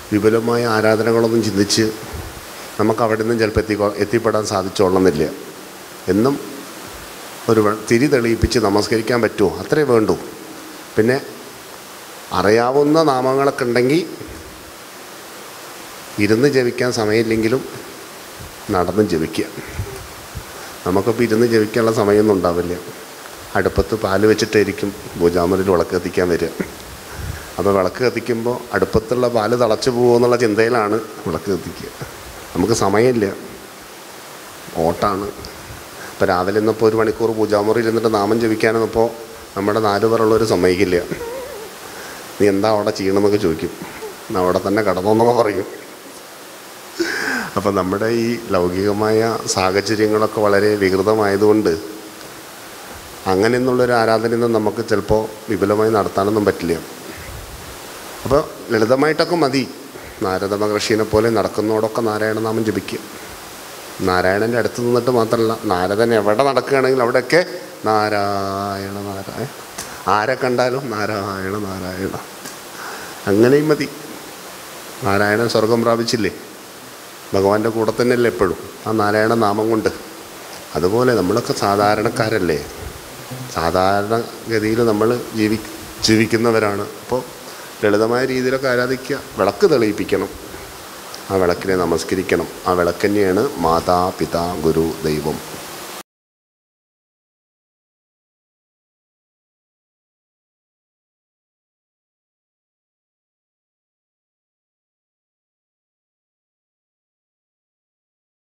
വിപുലമായ ആരാധനകളൊന്നും ചിന്തിച്ച് നമുക്ക് അവിടെ നിന്നും ചിലപ്പോൾ എത്തി എത്തിപ്പെടാൻ സാധിച്ചോളണമെന്നില്ല എന്നും ഒരു വെ- തിരി തെളിയിപ്പിച്ച് നമസ്കരിക്കാൻ പറ്റുമോ അത്രേ വേണ്ടൂ പിന്നെ അറിയാവുന്ന നാമങ്ങളൊക്കെ ഉണ്ടെങ്കിൽ ഇരുന്ന് ജപിക്കാൻ സമയമില്ലെങ്കിലും നടന്നും ജപിക്കുക നമുക്കിപ്പോൾ ഇരുന്ന് ജപിക്കാനുള്ള സമയമൊന്നും ഉണ്ടാവില്ല അടുപ്പത്ത് പാല് വെച്ചിട്ടായിരിക്കും പൂജാമുറിയിൽ വിളക്ക് കത്തിക്കാൻ വരിക അപ്പോൾ വിളക്ക് കത്തിക്കുമ്പോൾ അടുപ്പത്തുള്ള പാല് തിളച്ചു പോകുമെന്നുള്ള ചിന്തയിലാണ് വിളക്ക് കത്തിക്കുക നമുക്ക് സമയമില്ല ഓട്ടാണ് ഇപ്പോൾ രാവിലെ ഇന്നിപ്പോൾ ഒരു മണിക്കൂർ പൂജാമുറിയിൽ ഇരുന്നിട്ട് നാമം ജപിക്കാനെന്നിപ്പോൾ നമ്മുടെ നാല് പേരുള്ളവർ സമ്മതിക്കില്ല നീ എന്താ അവിടെ ചെയ്യണമെന്നൊക്കെ ചോദിക്കും "ഞാൻ അവിടെ തന്നെ കടന്നോന്നൊക്കെ പറയും അപ്പം നമ്മുടെ ഈ ലൗകികമായ സാഹചര്യങ്ങളൊക്കെ വളരെ വികൃതമായതുകൊണ്ട് അങ്ങനെയെന്നുള്ളൊരു ആരാധനയൊന്നും നമുക്ക് ചിലപ്പോൾ വിപുലമായി നടത്താനൊന്നും പറ്റില്ല അപ്പോൾ ലളിതമായിട്ടൊക്കെ മതി നാരദ മഹർഷീനെ പോലെ നടക്കുന്നതോടൊക്കെ നാരായണനാമം ജപിക്കുക നാരായണൻ്റെ അടുത്ത് നിന്നിട്ട് മാത്രമല്ല നാരദൻ എവിടെ നടക്കുകയാണെങ്കിലും അവിടെയൊക്കെ നാരായണ നാരായണ ആരെ കണ്ടാലും നാരായണ നാരായണ അങ്ങനെയും മതി നാരായണൻ സ്വർഗം പ്രാപിച്ചില്ലേ ഭഗവാന്റെ കൂടെ തന്നെയല്ലേ എപ്പോഴും ആ നാരായണ നാമം കൊണ്ട് അതുപോലെ നമ്മളൊക്കെ സാധാരണക്കാരല്ലേ സാധാരണ ഗതിയിൽ നമ്മൾ ജീവി ജീവിക്കുന്നവരാണ് അപ്പോൾ ലളിതമായ രീതിയിലൊക്കെ ആരാധിക്കുക വിളക്ക് തെളിയിപ്പിക്കണം ആ വിളക്കിനെ നമസ്കരിക്കണം ആ വിളക്ക് തന്നെയാണ് മാതാ പിതാ ഗുരു ദൈവം